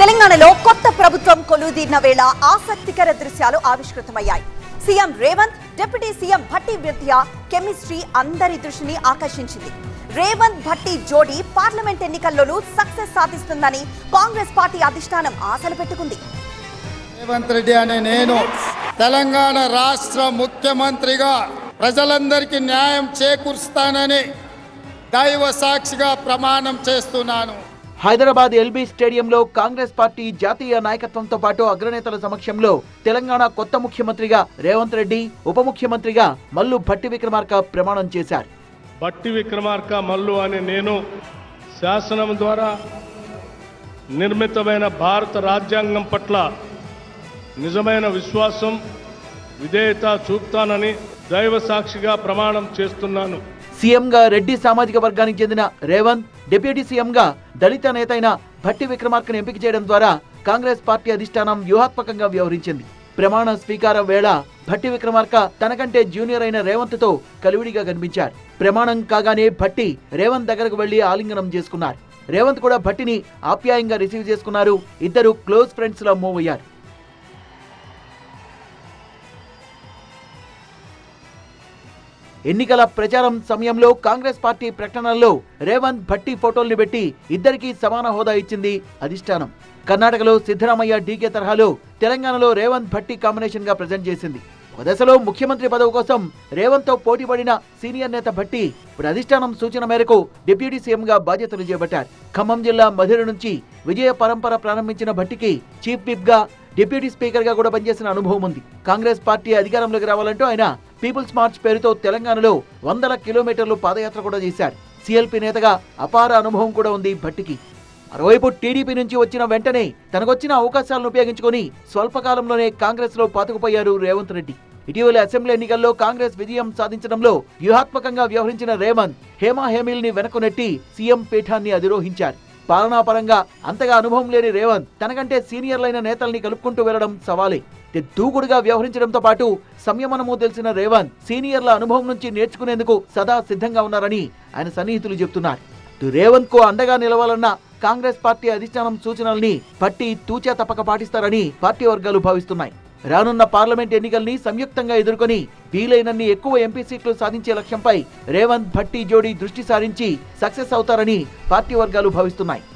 తెలంగాణలో కొత్త ప్రభుత్వం కొలువుదీరిన వేళ ఆసక్తికర దృశ్యాలు ఆవిష్కృతమయ్యాయి CM Revanth deputy CM Bhatti మధ్య కెమిస్ట్రీ అందరి దృష్టిని ఆకర్షించింది రేవంత్ భట్టి జోడీ పార్లమెంట్ ఎన్నికల్లోనూ సక్సెస్ సాధిస్తుందని కాంగ్రెస్ పార్టీ అధిష్టానం ఆశలు పెట్టుకుంది రేవంత్ రెడ్డి అనే నేను తెలంగాణ రాష్ట్ర ముఖ్యమంత్రిగా ప్రజలందరికీ న్యాయం చేకూరుస్తానని దైవ సాక్షిగా ప్రమాణం చేస్తున్నాను హైదరాబాద్ ఎల్బీ స్టేడియంలో కాంగ్రెస్ పార్టీ జాతీయ నాయకత్వంతో పాటు అగ్రనేతల సమక్షంలో తెలంగాణ కొత్త ముఖ్యమంత్రిగా రేవంత్ రెడ్డి ఉప ముఖ్యమంత్రిగా మల్లు భట్టి విక్రమార్క ప్రమాణం చేశారు బట్టి విక్రమార్క మల్లు అనే నేను శాసనం ద్వారా నిర్మితమైన భారత రాజ్యాంగం పట్ల నిజమైన విశ్వాసం విధేయత చూపుతానని దైవ సాక్షిగా ప్రమాణం చేస్తున్నాను సీఎంగా రెడ్డి సామాజిక వర్గానికి చెందిన రేవంత్ డిప్యూటీ సీఎంగా దళిత నేత అయిన భట్టి విక్రమార్కను ఎంపిక చేయడం ద్వారా కాంగ్రెస్ పార్టీ అధిష్టానం వ్యూహాత్మకంగా వ్యవహరించింది ప్రమాణ స్వీకారం వేళ భట్టి విక్రమార్క తనకంటే జూనియర్ అయిన రేవంత్ తో కలివిడిగా కనిపించారు ప్రమాణం కాగానే భట్టి రేవంత్ దగ్గరకు వెళ్లి ఆలింగనం చేసుకున్నారు రేవంత్ కూడా భట్టిని ఆప్యాయంగా రిసీవ్ చేసుకున్నారు ఇద్దరు క్లోజ్ ఫ్రెండ్స్ లా మూవ్ అయ్యారు ఎన్నికల ప్రచారం సమయంలో కాంగ్రెస్ పార్టీ ప్రకటనల్లో రేవంత్ భట్టి ఫోటోల్ని పెట్టి ఇద్దరికీ సమాన హోదా ఇచ్చింది అధిష్టానం కర్ణాటకలో సిద్ధరామయ్య డీకే తరహాలో తెలంగాణలో రేవంత్ భట్టి కాంబినేషన్ గా ప్రజెంట్ చేసింది ఒక దశలో ముఖ్యమంత్రి పదవి కోసం రేవంత్ తో పోటీ పడిన సీనియర్ నేత భట్టి ఇప్పుడు అధిష్టానం సూచన మేరకు డిప్యూటీ సీఎం గా బాధ్యతలు చేపట్టారు ఖమ్మం జిల్లా మధిర నుంచి విజయ పరంపర ప్రారంభించిన భట్టికి చీఫ్ విప్ గా డిప్యూటీ స్పీకర్ గా కూడా పనిచేసిన అనుభవం ఉంది కాంగ్రెస్ పార్టీ అధికారంలోకి రావాలంటూ ఆయన పీపుల్స్ మార్చ్ పేరుతో తెలంగాణలో వందల కిలోమీటర్లు పాదయాత్ర కూడా చేశారు సిఎల్పి నేతగా అపార అనుభవం కూడా ఉంది భట్టికి మరోవైపు టీడీపీ నుంచి వచ్చిన వెంటనే తనకొచ్చిన అవకాశాలను ఉపయోగించుకొని స్వల్పకాలంలోనే కాంగ్రెస్ లో పాతుకుపోయారు రేవంత్ రెడ్డి ఇటీవల అసెంబ్లీ ఎన్నికల్లో కాంగ్రెస్ విజయం సాధించడంలో వ్యూహాత్మకంగా వ్యవహరించిన రేవంత్ హేమా హేమిల్ ని వెనక్కు నెట్టి సీఎం పీఠాన్ని అధిరోహించారు పాలనాపరంగా అంతగా అనుభవం లేని రేవంత్ తనకంటే సీనియర్లైన నేతల్ని కలుపుకుంటూ వెళ్లడం సవాలే ఇది దూకుడుగా వ్యవహరించడంతో పాటు సంయమనము తెలిసిన రేవంత్ సీనియర్ల అనుభవం నుంచి నేర్చుకునేందుకు సదా సిద్ధంగా ఉన్నారని ఆయన సన్నిహితులు చెబుతున్నారు ఇటు రేవంత్ కు అండగా నిలవాలన్న కాంగ్రెస్ పార్టీ అధిష్టానం సూచనల్ని పట్టి తూచా తప్పక పాటిస్తారని పార్టీ వర్గాలు భావిస్తున్నాయి రానున్న పార్లమెంట్ ఎన్నికల్ని సంయుక్తంగా ఎదుర్కొని వీలైనన్ని ఎక్కువ ఎంపీ సీట్లు సాధించే లక్ష్యంపై రేవంత్ భట్టి జోడీ దృష్టి సారించి సక్సెస్ అవుతారని పార్టీ వర్గాలు భావిస్తున్నాయి